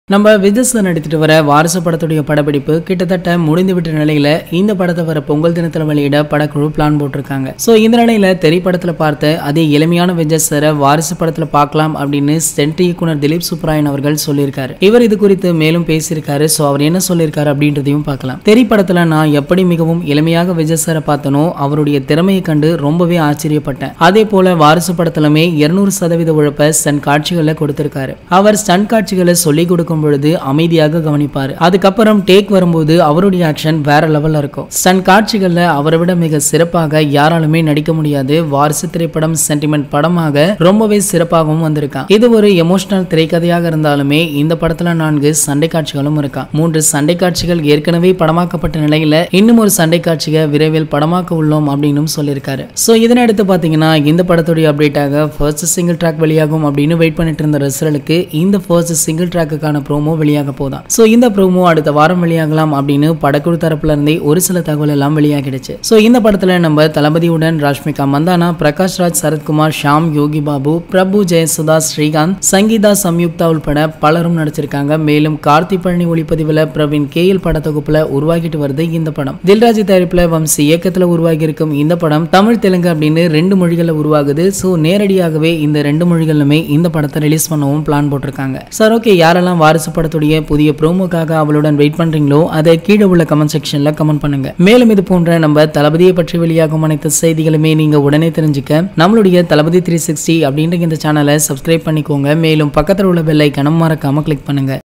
நம்ம விஜய் சார் நடித்துட்டு வர வாரிசு படத்துடைய படப்பிடிப்பு கிட்டத்தட்ட முடிந்துவிட்ட நிலையில இந்த படத்தை வர பொங்கல் தினத்துல வெளியிட படக்குழு பிளான் போட்டிருக்காங்க ஸோ இந்த நிலையில திரைப்படத்துல பார்த்த அதே எளிமையான விஜய் சாரை வாரிசு படத்துல பார்க்கலாம் அப்படின்னு சென்ட் இயக்குனர் திலீப் சுப்ராயன் அவர்கள் சொல்லியிருக்காரு இவர் இது குறித்து மேலும் பேசியிருக்காரு ஸோ அவர் என்ன சொல்லியிருக்காரு அப்படின்றதையும் பார்க்கலாம் திரைப்படத்துல நான் எப்படி மிகவும் எளிமையாக விஜய் சாரை பார்த்தனோ அவருடைய திறமையை கண்டு ரொம்பவே ஆச்சரியப்பட்டேன் அதே போல வாரிசு படத்திலுமே இருநூறு சதவீத உழைப்பை ஸ்டன் காட்சிகளை கொடுத்திருக்காரு அவர் ஸ்டன் காட்சிகளை சொல்லி கொடுக்கும் பொழுது அமைதியாக கவனிப்பாரு அதுக்கப்புறம் டேக் வரும்போது அவருடைய ஆக்ஷன் வேற லெவல்ல இருக்கும் ஸ்டன் காட்சிகள்ல அவரை விட மிக சிறப்பாக யாராலுமே நடிக்க முடியாது வாரிசு திரைப்படம் சென்டிமெண்ட் படமாக ரொம்பவே சிறப்பாகவும் வந்திருக்கான் இது ஒரு எமோஷனல் திரைக்கதையாக இருந்தாலுமே இந்த படத்துல நான்கு சண்டை காட்சிகளும் இருக்கா மூன்று சண்டை காட்சிகள் ஏற்கனவே படமாக்கப்பட்ட நிலையில இன்னும் ஒரு சண்டை காட்சியை விரைவில் படமாக்க உள்ளோம் அப்படின்னு சொல்லியிருக்காரு ஸோ இதனை அடுத்து பார்த்தீங்கன்னா இந்த படத்துடைய அப்டேட்டாக ஃபர்ஸ்ட் சிங்கிள் ட்ராக் வெளியாகும் அப்படின்னு வெயிட் பண்ணிட்டு இருந்த ரசிகர்களுக்கு இந்த ஃபர்ஸ்ட் சிங்கிள் ட்ராக்குக்கான ப்ரோமோ வெளியாக போதான் ஸோ இந்த ப்ரோமோ அடுத்த வாரம் வெளியாகலாம் அப்படின்னு படக்குழு தரப்புல இருந்தே ஒரு சில தகவல் எல்லாம் வெளியாகிடுச்சு ஸோ இந்த படத்துல நம்ம தளபதியுடன் ராஷ்மிகா மந்தானா பிரகாஷ் ராஜ் சரத்குமார் ஷாம் யோகி பாபு பிரபு ஜெயசுதா ஸ்ரீகாந்த் சங்கீதா சம்யுக்தா உள்பட பலரும் நடிச்சிருக்காங்க மேலும் கார்த்தி பழனி ஒளிப்பதிவுல பிரவீன் கேஎல் படத்தொகுப்புல உருவாகிட்டு வருது இந்த படம் தில்ராஜ் தயாரிப்புல வம்சி இயக்கத்துல உருவாகி இருக்கும் இந்த படம் தமிழ் தெலுங்கு அப்படின்னு ரெண்டு மொழிகளில் உருவாகுது ஸோ நேரடியாகவே இந்த ரெண்டு மொழிகளிலுமே இந்த படத்தை ரிலீஸ் பண்ணவும் பிளான் போட்டிருக்காங்க சார் ஓகே யாரெல்லாம் வாரிசு படத்துடைய புதிய ப்ரோமோக்காக அவளுடன் வெயிட் பண்றீங்களோ அதை கீழே உள்ள கமெண்ட் செக்ஷன்ல கமெண்ட் பண்ணுங்க மேலும் இது போன்ற நம்ம தளபதியை பற்றி வெளியாகும் அனைத்து செய்திகளுமே நீங்க உடனே தெரிஞ்சுக்க நம்மளுடைய தளபதி த்ரீ சிக்ஸ்டி அப்படின்ற இந்த சேனலை சப்ஸ்கிரைப் பண்ணிக்கோங்க மேலும் பக்கத்தில் உள்ள பெல் ஐக்கனும் மறக்காம கிளிக் பண்ணுங்க